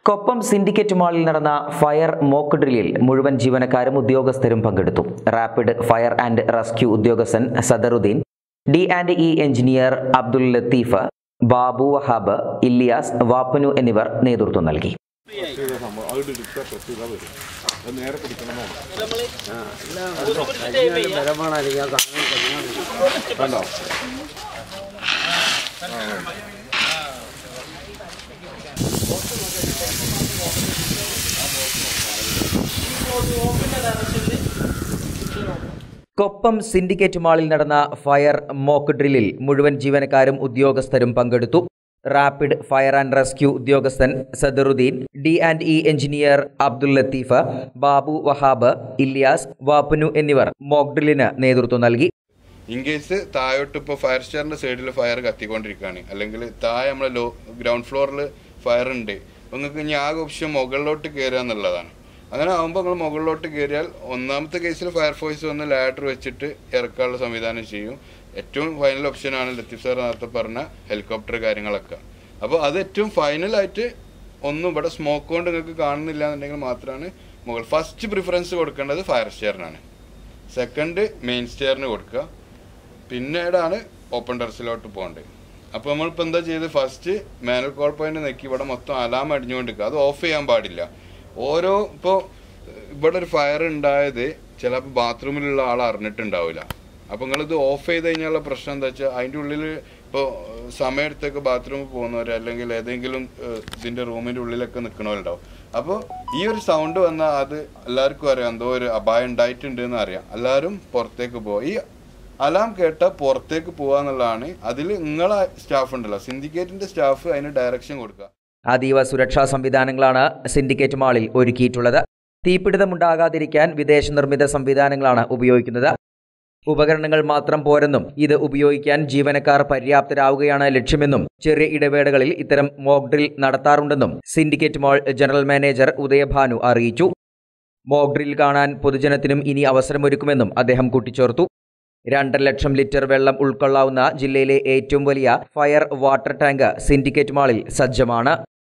Koppam syndicate മാളിൽ നടന്ന fire mock ഡ്രില്ലിൽ മുഴുവൻ ജീവനക്കാരും ഉദ്യോഗസ്ഥരും പങ്കെടുത്തു റാപ്പിഡ് ഫയർ ആൻഡ് റെസ്ക്യൂ ഉദ്യോഗസ്ഥൻ സദറുദ്ദീൻ D and E engineer Abdul Latheef Babu Wahab Illiyas വാപ്പനു എന്നിവർ നേതൃത്വം നൽകി കൊപ്പം സിൻഡിക്കേറ്റ് മാളിൽ നടന്ന ഫയർ മോക്ക് ഡ്രില്ലിൽ മുഴുവൻ ജീവനക്കാരും ഉദ്യോഗസ്ഥരും പങ്കെടുത്തു റാപ്പിഡ് ഫയർ ആൻഡ് റെസ്ക്യൂ ഉദ്യോഗസ്ഥൻ സദറുദ്ദീൻ D and E engineer Abdul Latheef Babu Wahab Ilyas വാപ്പനു എന്നിവർ മോക്ക് ഡ്രില്ലിന് നേതൃത്വം നൽകി ഇൻ കേസ് താഴോട്ട് ഇപ്പോൾ ഫയർ സ്റ്റാറിന്റെ സൈഡിൽ ഫയർ കത്തിക്കൊണ്ടിരിക്കുകയാണ് അല്ലെങ്കിൽ താഴെ നമ്മളെ ലോ ഗ്രൗണ്ട് ഫ്ലോറിൽ ഫയർ ഉണ്ട് അപ്പോൾ നിങ്ങൾക്ക് ഇനി ആകെ ഓപ്ഷൻ മുകളിലോട്ട് കയറുക എന്നുള്ളതാണ് അങ്ങനെ ആകുമ്പോൾ നിങ്ങൾ മുകളിലോട്ട് കയറിയാൽ ഒന്നാമത്തെ കേസിൽ ഫയർഫോഴ്സ് വന്ന് ലാഡർ വെച്ചിട്ട് ഇറക്കാനുള്ള സംവിധാനം ചെയ്യും ഏറ്റവും ഫൈനൽ ഓപ്ഷനാണ് ലത്തീഫ് സാർ നേരത്തെ പറഞ്ഞ ഹെലികോപ്റ്റർ കാര്യങ്ങളൊക്കെ അപ്പോൾ അത് ഏറ്റവും ഫൈനലായിട്ട് ഒന്നും ഇവിടെ സ്മോക്ക് കൊണ്ട് നിങ്ങൾക്ക് കാണുന്നില്ല എന്നുണ്ടെങ്കിൽ മാത്രമാണ് മുകൾ ഫസ്റ്റ് പ്രിഫറൻസ് കൊടുക്കേണ്ടത് ഫയർ സ്റ്റെയറിനാണ് സെക്കൻഡ് മെയിൻ സ്റ്റെയറിന് കൊടുക്കുക പിന്നീടാണ് ഓപ്പൺ ടെറസിലോട്ട് പോകേണ്ടത് അപ്പോൾ നമ്മളിപ്പോൾ എന്താ ചെയ്ത് ഫസ്റ്റ് മാനുവൽ കോൾ പോയിന്റ് നെക്കി ഇവിടെ മൊത്തം അലാം അടിഞ്ഞുകൊണ്ടിരിക്കുക അത് ഓഫ് ചെയ്യാൻ പാടില്ല ഓരോ ഇപ്പോൾ ഇവിടെ ഒരു ഫയർ ഉണ്ടായത് ചിലപ്പോൾ ബാത്റൂമിലുള്ള ആൾ അറിഞ്ഞിട്ടുണ്ടാവില്ല അപ്പോൾ നിങ്ങളിത് ഓഫ് ചെയ്ത് കഴിഞ്ഞാലുള്ള പ്രശ്നം എന്താ വെച്ചാൽ അതിൻ്റെ ഉള്ളിൽ ഇപ്പോൾ സമയത്തൊക്കെ ബാത്റൂമിൽ പോകുന്നവർ അല്ലെങ്കിൽ ഏതെങ്കിലും ഏഹ്, ഇതിൻ്റെ റൂമിൻ്റെ ഉള്ളിലൊക്കെ നിൽക്കണവരുണ്ടാവും അപ്പോൾ ഈ ഒരു സൗണ്ട് വന്നാൽ അത് എല്ലാവർക്കും അറിയാം എന്തോ ഒരു അപായം ഉണ്ടായിട്ടുണ്ട് എന്ന് അറിയാം എല്ലാവരും പുറത്തേക്ക് പോകും ഈ അലാം കേട്ടാൽ പുറത്തേക്ക് പോവാന്നുള്ളതാണ് അതിൽ നിങ്ങളെ സ്റ്റാഫ് ഉണ്ടല്ലോ സിൻഡിക്കേറ്റിന്റെ സ്റ്റാഫ് അതിന് ഡയറക്ഷൻ കൊടുക്കുക അതീവ സുരക്ഷാ സംവിധാനങ്ങളാണ് സിൻഡിക്കേറ്റ് മാളിൽ ഒരുക്കിയിട്ടുള്ളത് തീപിടുത്തമുണ്ടാകാതിരിക്കാൻ വിദേശ നിർമ്മിത സംവിധാനങ്ങളാണ് ഉപയോഗിക്കുന്നത് ഉപകരണങ്ങൾ മാത്രം പോരെന്നും ഇത് ഉപയോഗിക്കാൻ ജീവനക്കാർ പര്യാപ്തരാവുകയാണ് ലക്ഷ്യമെന്നും ചെറിയ ഇടവേളകളിൽ ഇത്തരം മോക്ക് ഡ്രിൽ നടത്താറുണ്ടെന്നും syndicate mall general manager Udayabhanu അറിയിച്ചു മോക്ക് ഡ്രിൽ കാണാൻ പൊതുജനത്തിനും ഇനി അവസരമൊരുക്കുമെന്നും അദ്ദേഹം കൂട്ടിച്ചേർത്തു രണ്ടര ലക്ഷം ലിറ്റർ വെള്ളം ഉൾക്കൊള്ളാവുന്ന ജില്ലയിലെ ഏറ്റവും വലിയ ഫയർ വാട്ടർ ടാങ്ക് സിൻഡിക്കേറ്റ് മാളിൽ സജ്ജമാണ്